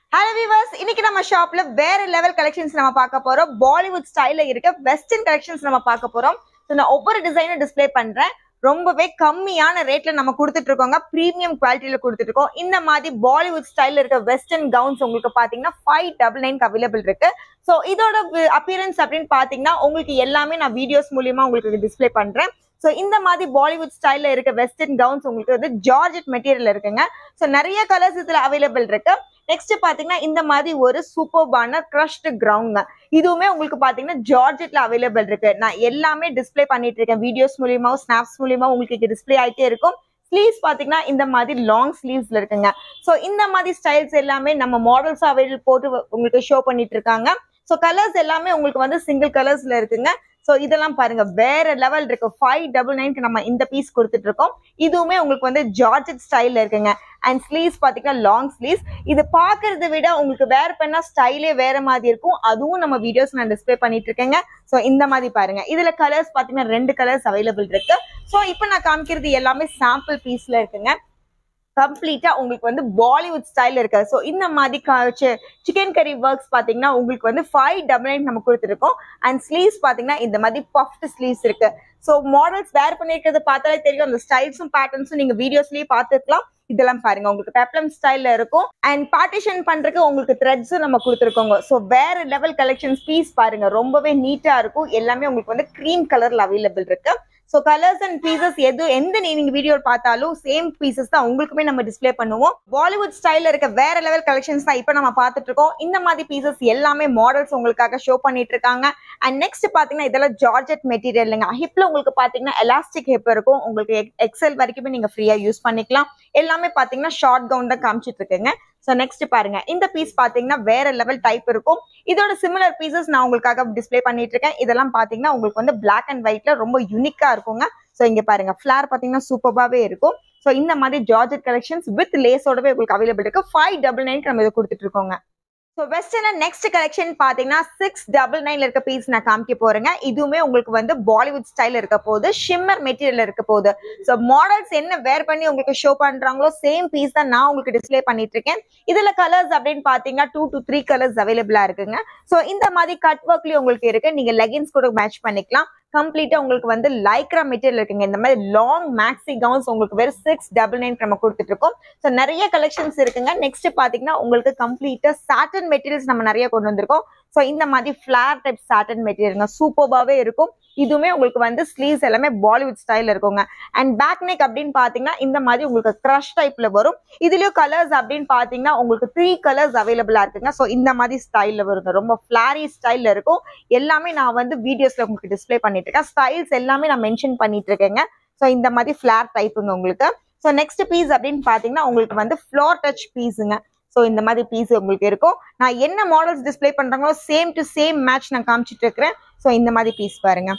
hello viewers இன்னைக்கு நம்ம ஷாப்ல வேற லெவல் கலெக்ஷன்ஸ் நம்ம பார்க்க போறோம் பாலிவுட் ஸ்டைல்ல இருக்க வெஸ்டர்ன் கலெக்ஷன்ஸ் நம்ம பார்க்க போறோம் ஸோ நான் ஒவ்வொரு டிசைனும் டிஸ்ப்ளே பண்றேன் ரொம்பவே கம்மியான ரேட்ல நம்ம கொடுத்துட்டு இருக்கோங்க ப்ரீமியம் குவாலிட்டியில கொடுத்துட்டு இருக்கோம் இந்த மாதிரி பாலிவுட் ஸ்டைல்ல இருக்க வெஸ்டர்ன் கவுன்ஸ் உங்களுக்கு பாத்தீங்கன்னா ஃபைவ் டபுள் நைன்க்கு அவைலபிள் இருக்கு ஸோ இதோட அப்பியரன்ஸ் அப்படின்னு பாத்தீங்கன்னா உங்களுக்கு எல்லாமே நான் வீடியோஸ் மூலியமா உங்களுக்கு டிஸ்ப்ளே பண்றேன் ஸோ இந்த மாதிரி பாலிவுட் ஸ்டைல்ல இருக்க வெஸ்டர்ன் கவுன்ஸ் உங்களுக்கு வந்து ஜார்ஜெட் மெட்டீரியல் இருக்குங்க ஸோ நிறைய கலர்ஸ் இதுல அவைலபிள் இருக்கு நெக்ஸ்ட் பாத்தீங்கன்னா இந்த மாதிரி ஒரு சூப்பர்பான க்ரஷ்டு கிரவுண்ட் இதுவுமே உங்களுக்கு பாத்தீங்கன்னா ஜார்ஜெட்ல அவைலபிள் இருக்கு நான் எல்லாமே டிஸ்ப்ளே பண்ணிட்டு இருக்கேன் வீடியோஸ் மூலியமாவும் ஸ்னாப்ஸ் மூலியமா உங்களுக்கு டிஸ்ப்ளே ஆயிட்டே இருக்கும் ஸ்லீவ்ஸ் பாத்தீங்கன்னா இந்த மாதிரி லாங் ஸ்லீவ்ஸ்ல இருக்குங்க ஸோ இந்த மாதிரி ஸ்டைல்ஸ் எல்லாமே நம்ம மாடல்ஸ் அவைலபிள் போட்டு உங்களுக்கு ஷோ பண்ணிட்டு இருக்காங்க ஸோ கலர்ஸ் எல்லாமே உங்களுக்கு வந்து சிங்கிள் கலர்ஸ்ல இருக்குங்க ஸோ இதெல்லாம் பாருங்க வேற லெவல் இருக்கு ஃபைவ் டபுள் நைன்க்கு நம்ம இந்த பீஸ் கொடுத்துட்டு இருக்கோம் இதுவுமே உங்களுக்கு வந்து ஜார்ஜெட் ஸ்டைல்ல இருக்குங்க அண்ட் ஸ்லீவ்ஸ் பாத்தீங்கன்னா லாங் ஸ்லீவ்ஸ் இது பாக்குறத விட உங்களுக்கு வேர் பண்ணா ஸ்டைலே வேற மாதிரி இருக்கும் அதுவும் நம்ம வீடியோஸ் நான் டிஸ்ப்ளே பண்ணிட்டு இருக்கேங்க ஸோ இந்த மாதிரி பாருங்க இதுல கலர்ஸ் பாத்தீங்கன்னா ரெண்டு கலர்ஸ் அவைலபிள் இருக்கு ஸோ இப்போ நான் காமிக்கிறது எல்லாமே சாம்பிள் பீஸ்ல இருக்குங்க கம்ப்ளீட்டா உங்களுக்கு வந்து பாலிவுட் ஸ்டைல் இருக்கு ஸோ இந்த மாதிரி சிக்கன் கறி ஒர்க்ஸ் பாத்தீங்கன்னா உங்களுக்கு வந்து ஃபைவ் டபுள் நைன் நம்ம கொடுத்துருக்கோம் அண்ட் ஸ்லீவ்ஸ் பாத்தீங்கன்னா இந்த மாதிரி பஃப்ட் ஸ்லீவ்ஸ் இருக்கு ஸோ மாடல்ஸ் வேர் பண்ணிருக்கிறது பார்த்தாலே தெரியும் அந்த ஸ்டைல்ஸும் பேட்டர்ன்ஸும் நீங்க வீடியோஸ்லயே பார்த்துக்கலாம் இதெல்லாம் பாருங்க உங்களுக்கு பெப்ளம் ஸ்டைல்ல இருக்கும் அண்ட் பார்ட்டிஷன் பண்றதுக்கு உங்களுக்கு த்ரெட்ஸும் நம்ம கொடுத்துருக்கோங்க ஸோ வேற லெவல் கலெக்ஷன்ஸ் பீஸ் பாருங்க ரொம்பவே நீட்டா இருக்கும் எல்லாமே உங்களுக்கு வந்து க்ரீம் கலர்ல அவைலபிள் இருக்கு ஸோ கலர்ஸ் அண்ட் பீசஸ் எது எந்த நீங்க வீடியோ பார்த்தாலும் சேம் பீசஸ் தான் உங்களுக்குமே நம்ம டிஸ்ப்ளே பண்ணுவோம் பாலிவுட் ஸ்டைல்ல இருக்க வேற லெவல் கலெக்ஷன்ஸ் தான் இப்போ நம்ம பார்த்துட்டு இருக்கோம் இந்த மாதிரி பீசஸ் எல்லாமே மாடல்ஸ் உங்களுக்காக ஷோ பண்ணிட்டு இருக்காங்க அண்ட் நெக்ஸ்ட் பாத்தீங்கன்னா இதெல்லாம் ஜார்ஜெட் மெட்டீரியல்ங்க ஹிப்ல உங்களுக்கு பாத்தீங்கன்னா எலாஸ்டிக் ஹிப் இருக்கும் உங்களுக்கு எக்ஸல் வரைக்குமே நீங்க ஃப்ரீயா யூஸ் பண்ணிக்கலாம் எல்லாமே பாத்தீங்கன்னா ஷார்ட் கவுன் தான் காமிச்சிட்டு இருக்குங்க ஸோ நெக்ஸ்ட் பாருங்க இந்த பீஸ் பாத்தீங்கன்னா வேற லெவல் டைப் இருக்கும் இதோட சிமிலர் பீசஸ் நான் உங்களுக்காக டிஸ்ப்ளே பண்ணிட்டு இருக்கேன் இதெல்லாம் பாத்தீங்கன்னா உங்களுக்கு வந்து பிளாக் அண்ட் ஒயிட்ல ரொம்ப யூனிக்கா இருக்குங்க ஸோ இங்க பாருங்க ஃபிளார் பாத்தீங்கன்னா சூப்பராகவே இருக்கும் ஸோ இந்த மாதிரி ஜார்ஜெட் கலெக்ஷன்ஸ் வித் லேஸோடவே உங்களுக்கு அவைலபிள் இருக்கு ஃபைவ் டபுள் நைன்க்கு நம்ம இதை கொடுத்துட்டு இருக்கோங்க ஸோ வெஸ்டர்ன நெக்ஸ்ட் கலெக்ஷன் பார்த்தீங்கன்னா சிக்ஸ் டபுள் நைன்ல இருக்க பீஸ் நான் காமிக்க போறேங்க இதுவுமே உங்களுக்கு வந்து பாலிவுட் ஸ்டைல் இருக்க போகுது ஷிம்மர் மெட்டீரியல் இருக்க போகுது ஸோ மாடல்ஸ் என்ன வேர் பண்ணி உங்களுக்கு ஷோ பண்றாங்களோ சேம் பீஸ் தான் நான் உங்களுக்கு டிஸ்ப்ளே பண்ணிட்டு இருக்கேன் இதுல கலர்ஸ் அப்படின்னு பார்த்தீங்கன்னா டூ டு த்ரீ கலர்ஸ் அவைலபிளா இருக்குங்க ஸோ இந்த மாதிரி கட் ஒர்க்லயும் உங்களுக்கு இருக்கு நீங்க லெகின்ஸ் கூட மேட்ச் பண்ணிக்கலாம் கம்ப்ளீட்டா உங்களுக்கு வந்து லைக்ரா மெட்டீரியல் இருக்குங்க இந்த மாதிரி லாங் மேக்ஸி கவுன்ஸ் உங்களுக்கு வெறும் சிக்ஸ் டபுள் நைன் நம்ம கொடுத்துட்டு இருக்கோம் ஸோ நிறைய கலெக்ஷன்ஸ் இருக்குங்க நெக்ஸ்ட் பாத்தீங்கன்னா உங்களுக்கு கம்ப்ளீட்டா சாட்டன் மெட்டீரியல்ஸ் நம்ம நிறைய கொண்டு வந்திருக்கோம் ஸோ இந்த மாதிரி ஃபிளார் டைப் சாட்டன் மெட்டீரியல்ங்க சூப்பர்பாவே இருக்கும் இதுவுமே உங்களுக்கு வந்து ஸ்லீவ்ஸ் எல்லாமே பாலிவுட் ஸ்டைல் இருக்குங்க அண்ட் பேக் நெக் அப்படின்னு பாத்தீங்கன்னா இந்த மாதிரி உங்களுக்கு க்ரஷ் டைப்ல வரும் இதுலயும் கலர்ஸ் அப்படின்னு பாத்தீங்கன்னா உங்களுக்கு த்ரீ கலர்ஸ் அவைலபிளா இருக்குங்க ஸோ இந்த மாதிரி ஸ்டைல்ல வருங்க ரொம்ப ஃபிளாரி ஸ்டைல்ல இருக்கும் எல்லாமே நான் வந்து வீடியோஸ்ல உங்களுக்கு டிஸ்ப்ளே பண்ணிட்டு இருக்கேன் ஸ்டைல்ஸ் எல்லாமே நான் மென்ஷன் பண்ணிட்டு இருக்கேங்க ஸோ இந்த மாதிரி ஃபிளார் டைப்புங்க உங்களுக்கு ஸோ நெக்ஸ்ட் பீஸ் அப்படின்னு பாத்தீங்கன்னா உங்களுக்கு வந்து ஃப்ளோர் டச் பீஸுங்க ஸோ இந்த மாதிரி பீஸ் உங்களுக்கு இருக்கும் நான் என்ன மாடல்ஸ் டிஸ்ப்ளே பண்றாங்களோ சேம் டு சேம் மேட்ச் நான் காமிச்சிட்டு இருக்கிறேன் ஸோ இந்த மாதிரி பீஸ் பாருங்க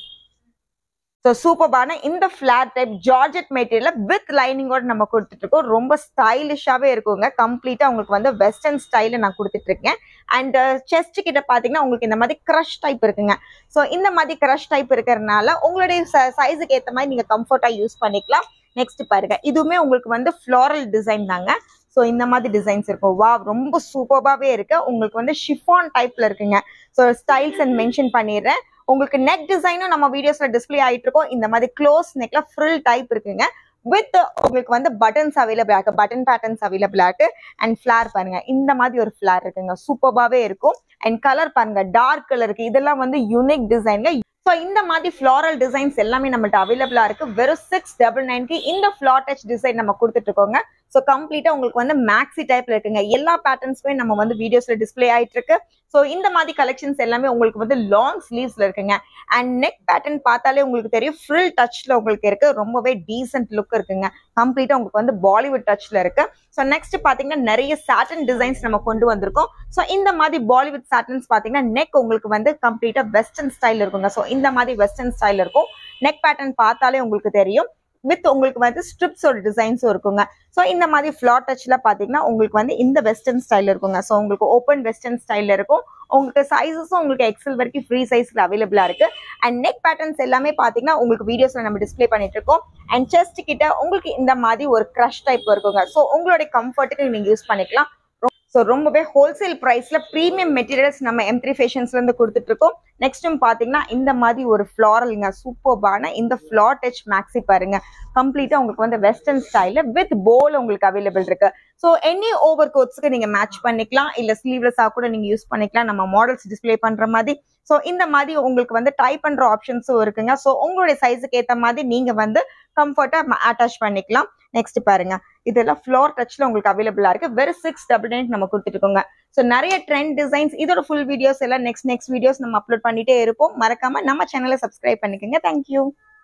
ஸோ சூப்பர்பான இந்த flat type georgette material with லைனிங்கோட நம்ம கொடுத்துட்டு இருக்கோம் ரொம்ப ஸ்டைலிஷாவே இருக்குங்க கம்ப்ளீட்டா உங்களுக்கு வந்து வெஸ்டர்ன் ஸ்டைல நான் கொடுத்துட்டு இருக்கேன் அண்ட் செஸ்ட் கிட்ட பாத்தீங்கன்னா உங்களுக்கு இந்த மாதிரி க்ரஷ் டைப் இருக்குங்க ஸோ இந்த மாதிரி க்ரஷ் டைப் இருக்கிறதுனால உங்களுடைய சைஸுக்கு ஏற்ற மாதிரி நீங்க கம்ஃபர்ட்டா யூஸ் பண்ணிக்கலாம் நெக்ஸ்ட் பாருங்க இதுவுமே உங்களுக்கு வந்து ஃப்ளாரல் டிசைன் தாங்க ஸோ இந்த மாதிரி டிசைன்ஸ் இருக்கும் வா ரொம்ப சூப்பராகவே இருக்கு உங்களுக்கு வந்து ஷிஃபான் டைப்ல இருக்குங்க ஸோ ஸ்டைல்ஸ் அண்ட் மென்ஷன் பண்ணிடுறேன் உங்களுக்கு நெக் டிசைனும் நம்ம வீடியோஸ்ல டிஸ்பிளே ஆயிட்டு இருக்கோம் இந்த மாதிரி க்ளோஸ் நெக்ல ஃப்ரில் டைப் இருக்குங்க வித் உங்களுக்கு வந்து பட்டன்ஸ் அவைலபிள் இருக்கு பட்டன் பேட்டர்ன்ஸ் அவைலபிள் இருக்கு அண்ட் ஃபிளார் பாருங்க இந்த மாதிரி ஒரு ஃபிளார் இருக்குங்க சூப்பராகவே இருக்கும் அண்ட் கலர் பாருங்க டார்க் கலருக்கு இதெல்லாம் வந்து யூனிக் டிசைன்ங்க ஸோ இந்த மாதிரி ஃப்ளாரல் டிசைன்ஸ் எல்லாமே நம்மள்ட்ட அவைலபிளா இருக்கு வெறும் சிக்ஸ் டபுள் நைன்க்கு இந்த ஃபிளார் டச் டிசைன் நம்ம கொடுத்துட்டு இருக்கோங்க ஸோ கம்ப்ளீட்டா உங்களுக்கு வந்து மேக்ஸி டைப்ல இருக்குங்க எல்லா பேட்டர்ன்ஸுமே நம்ம வந்து வீடியோஸ்ல டிஸ்பிளே ஆயிட்டு இருக்கு ஸோ இந்த மாதிரி கலெக்ஷன்ஸ் எல்லாமே உங்களுக்கு வந்து லாங் ஸ்லீவ்ஸ்ல இருக்குங்க அண்ட் நெக் பேட்டர்ன் பார்த்தாலே உங்களுக்கு தெரியும் ஃபுல் டச்ல உங்களுக்கு இருக்கு ரொம்பவே டீசென்ட் லுக் இருக்குங்க கம்ப்ளீட்டா உங்களுக்கு வந்து பாலிவுட் டச்ல இருக்கு ஸோ நெக்ஸ்ட் பாத்தீங்கன்னா நிறைய சாட்டன் டிசைன்ஸ் நம்ம கொண்டு வந்திருக்கோம் ஸோ இந்த மாதிரி பாலிவுட் சாட்டன்ஸ் பாத்தீங்கன்னா நெக் உங்களுக்கு வந்து கம்ப்ளீட்டா வெஸ்டர்ன் ஸ்டைல் இருக்குங்க ஸோ இந்த மாதிரி வெஸ்டர்ன் ஸ்டைல் இருக்கும் நெக் பேட்டர்ன் பார்த்தாலே உங்களுக்கு தெரியும் வித் உங்களுக்கு வந்து ஸ்ட்ரிப்ஸோட டிசைன்ஸும் இருக்குங்க ஸோ இந்த மாதிரி ஃபிளாட் டச்ல பாத்தீங்கன்னா உங்களுக்கு வந்து இந்த வெஸ்டர்ன் ஸ்டைல் இருக்குங்க ஸோ உங்களுக்கு ஓப்பன் வெஸ்டர்ன் ஸ்டைல்ல இருக்கும் உங்களுக்கு சைஸஸும் உங்களுக்கு எக்ஸல் வரைக்கும் ஃப்ரீ சைஸ்ல அவைலபிளா இருக்கு அண்ட் நெக் பேட்டர்ன்ஸ் எல்லாமே பாத்தீங்கன்னா உங்களுக்கு வீடியோஸ்ல நம்ம டிஸ்ப்ளே பண்ணிட்டு இருக்கோம் அண்ட் செஸ்ட் கிட்ட உங்களுக்கு இந்த மாதிரி ஒரு க்ரஷ் டைப் இருக்குங்க ஸோ உங்களுடைய கம்ஃபர்ட்டுக்கு நீங்க யூஸ் பண்ணிக்கலாம் ஸோ ரொம்பவே ஹோல்சேல் ப்ரைஸ்ல ப்ரீமியம் மெட்டீரியல்ஸ் நம்ம எம் த்ரீ ஃபேஷன்ஸ்ல இருந்து கொடுத்துட்டு இருக்கோம் நெக்ஸ்ட்டும் பாத்தீங்கன்னா இந்த மாதிரி ஒரு ஃப்ளாரலுங்க சூப்பர்பான இந்த ஃப்ளார் டச் மேக்ஸி பாருங்க கம்ப்ளீட்டா உங்களுக்கு வந்து வெஸ்டர்ன் ஸ்டைல வித் போல் உங்களுக்கு அவைலபிள் இருக்கு ஸோ எனி ஓவர் கோட்ஸ்க்கு நீங்க மேட்ச் பண்ணிக்கலாம் இல்ல ஸ்லீவ்லெஸ்ஸா கூட நீங்க யூஸ் பண்ணிக்கலாம் நம்ம மாடல்ஸ் டிஸ்ப்ளே பண்ற மாதிரி ஸோ இந்த மாதிரி உங்களுக்கு வந்து டை பண்ற ஆப்ஷன்ஸும் இருக்குங்க ஸோ உங்களுடைய சைஸுக்கு ஏத்த மாதிரி நீங்க வந்து கம்ஃபர்ட்டா அட்டாச் பண்ணிக்கலாம் நெக்ஸ்ட் பாருங்க இதெல்லாம் ஃப்ளோர் டச்ல உங்களுக்கு அவைலபிளா இருக்கு வெறும் சிக்ஸ் டபுள் நைன் நம்ம கொடுத்துருக்கோங்க ஸோ நிறைய ட்ரெண்ட் டிசைன்ஸ் இதோட ஃபுல் வீடியோஸ் எல்லாம் நெக்ஸ்ட் நெக்ஸ்ட் வீடியோஸ் நம்ம அப்லோட் பண்ணிட்டே இருப்போம் மறக்காம நம்ம சேனலை சப்ஸ்கிரைப் பண்ணிக்கோங்க தேங்க்யூ